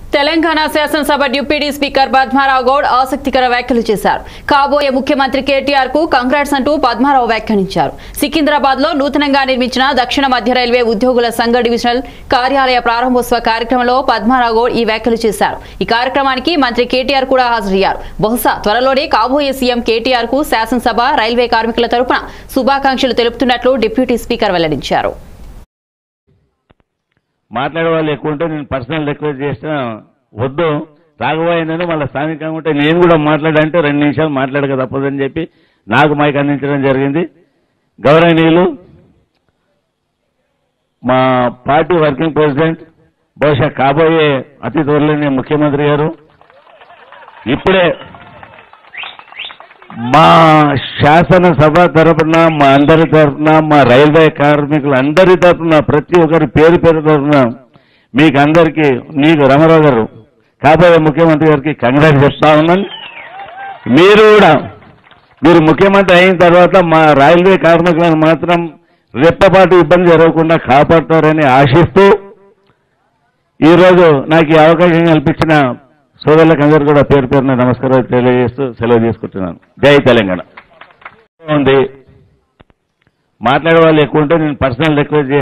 తెలంగాణ శాసనసభ deputy speaker Padmarao Goud ఆసక్తికర వ్యాఖ్యలు చేశారు కాబోయే ముఖ్యమంత్రి కేటీఆర్ కు కంగ్రాట్స్ అంటూ పద్మారావు వ్యాఖ్యానించారు సికింద్రాబాద్ లో నూతనంగా నిర్మించిన దక్షిణ మధ్య రైల్వే ఉద్యోగుల సంఘ డివిజనల్ కార్యాలయ ప్రారంభోత్సవ కార్యక్రమంలో పద్మారావు గౌడ్ ఈ వ్యాఖ్యలు చేశారు ఈ కార్యక్రమానికి మంత్రి కేటీఆర్ కూడా హాజరయ్యారు బహుశా త్వరలోనే కాబోయే సీఎం కేటీఆర్ కు శాసనసభ రైల్వే కార్మికుల తరపున శుభాకాంక్షలు తెలుపుతున్నట్లు డిప్యూటీ స్పీకర్ వెల్లడించారు మాట్లాడే వాళ్ళు ఎక్కువ ఉంటే నేను పర్సనల్ రిక్వెస్ట్ చేసిన వద్దు రాఘవయ్యనని మళ్ళీ స్థానికంగా ఉంటే నేను కూడా మాట్లాడంటే రెండు నిమిషాలు మాట్లాడక తప్పదని చెప్పి నాకు మైక్ అందించడం జరిగింది గౌరవనీయులు మా పార్టీ వర్కింగ్ ప్రెసిడెంట్ బహుశా కాబోయే అతి త్వరలోనే ముఖ్యమంత్రి గారు ఇప్పుడే మా శాసనసభ తరపున మా అందరి తరపున మా రైల్వే కార్మికులు అందరి తరపున ప్రతి ఒక్కరి పేరు పేరు తరపున మీకు అందరికీ నీకు రామారావు గారు కాబోయే ముఖ్యమంత్రి గారికి కంగ్రాట్ చెప్తా ఉన్నాను మీరు కూడా మీరు ముఖ్యమంత్రి అయిన తర్వాత మా రైల్వే కార్మికులను మాత్రం రెప్పపాటు ఇబ్బంది జరగకుండా కాపాడతారని ఆశిస్తూ ఈరోజు నాకు ఈ అవకాశం కల్పించిన సోదరులకు అందరూ కూడా పేరు పేరున నమస్కారాలు తెలియజేస్తూ సెలవు తీసుకుంటున్నాను జై తెలంగాణ ఉంది మాట్లాడే వాళ్ళు ఎక్కువ ఉంటే నేను పర్సనల్ రిక్వెస్ట్